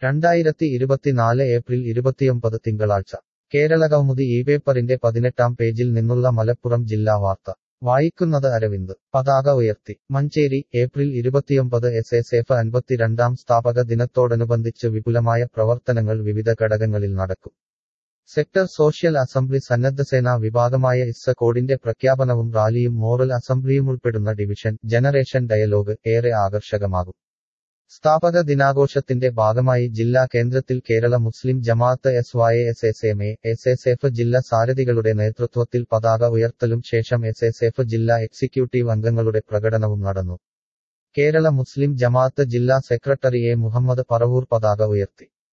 രണ്ടായിരത്തി ഇരുപത്തിനാല് ഏപ്രിൽ ഇരുപത്തിയൊമ്പത് തിങ്കളാഴ്ച കേരളകൗമുദി ഈ പേപ്പറിന്റെ പതിനെട്ടാം പേജിൽ നിന്നുള്ള മലപ്പുറം ജില്ലാ വാർത്ത വായിക്കുന്നത് അരവിന്ദ് പതാക ഉയർത്തി മഞ്ചേരി ഏപ്രിൽ ഇരുപത്തിയൊമ്പത് എസ് എസ് എഫ് അൻപത്തിരണ്ടാം സ്ഥാപക ദിനത്തോടനുബന്ധിച്ച് വിപുലമായ പ്രവർത്തനങ്ങൾ വിവിധ ഘടകങ്ങളിൽ നടക്കും സെക്ടർ സോഷ്യൽ അസംബ്ലി സന്നദ്ധസേനാ വിഭാഗമായ ഇസ്സ കോഡിന്റെ പ്രഖ്യാപനവും റാലിയും മോറൽ അസംബ്ലിയുമുൾപ്പെടുന്ന ഡിവിഷൻ ജനറേഷൻ ഡയലോഗ് ഏറെ ആകർഷകമാകും സ്ഥാപക ദിനാഘോഷത്തിന്റെ ഭാഗമായി ജില്ലാ കേന്ദ്രത്തിൽ Kerala Muslim Jamaat S Y S S M A S S F ജില്ലാ സാരഥികളുടെ നേതൃത്വത്തിൽ പതാക ഉയർത്തലും ശേഷം എസ് എസ് എഫ് ജില്ലാ എക്സിക്യൂട്ടീവ് അംഗങ്ങളുടെ പ്രകടനവും നടന്നു കേരള മുസ്ലിം ജമാഅത്ത് ജില്ലാ സെക്രട്ടറി എ മുഹമ്മദ് പറവൂർ പതാക ഉയർത്തി